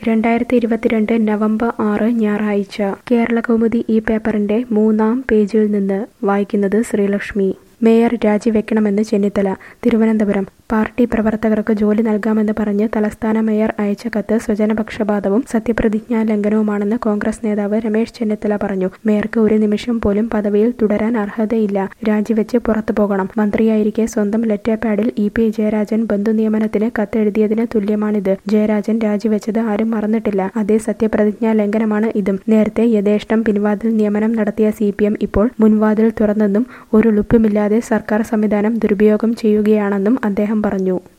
രണ്ടായിരത്തി ഇരുപത്തിരണ്ട് നവംബർ ആറ് ഞായറാഴ്ച കേരളകൗമുദി ഈ പേപ്പറിന്റെ മൂന്നാം പേജിൽ നിന്ന് വായിക്കുന്നത് ശ്രീലക്ഷ്മി മേയർ രാജിവെക്കണമെന്ന് ചെന്നിത്തല തിരുവനന്തപുരം പാർട്ടി പ്രവർത്തകർക്ക് ജോലി നൽകാമെന്ന് പറഞ്ഞ് തലസ്ഥാന മേയർ അയച്ച കത്ത് സ്വജനപക്ഷപാതവും സത്യപ്രതിജ്ഞാ ലംഘനവുമാണെന്ന് കോൺഗ്രസ് നേതാവ് രമേശ് ചെന്നിത്തല പറഞ്ഞു മേയർക്ക് ഒരു നിമിഷം പോലും പദവിയിൽ തുടരാൻ അർഹതയില്ല രാജിവെച്ച് പുറത്തു പോകണം മന്ത്രിയായിരിക്കെ സ്വന്തം ലെറ്റർ പാഡിൽ ഇ പി ജയരാജൻ ബന്ധുനിയമനത്തിന് കത്തെഴുതിയതിന് തുല്യമാണിത് ജയരാജൻ രാജിവെച്ചത് ആരും മറന്നിട്ടില്ല അതേ സത്യപ്രതിജ്ഞാ ലംഘനമാണ് ഇതും നേരത്തെ യഥേഷ്ടം പിൻവാതിൽ നിയമനം നടത്തിയ സി പി എം ഇപ്പോൾ മുൻവാതിൽ തുറന്നെന്നും ഒരു ലുക്കുമില്ലാതെ സർക്കാർ സംവിധാനം ദുരുപയോഗം ചെയ്യുകയാണെന്നും അദ്ദേഹം പറഞ്ഞു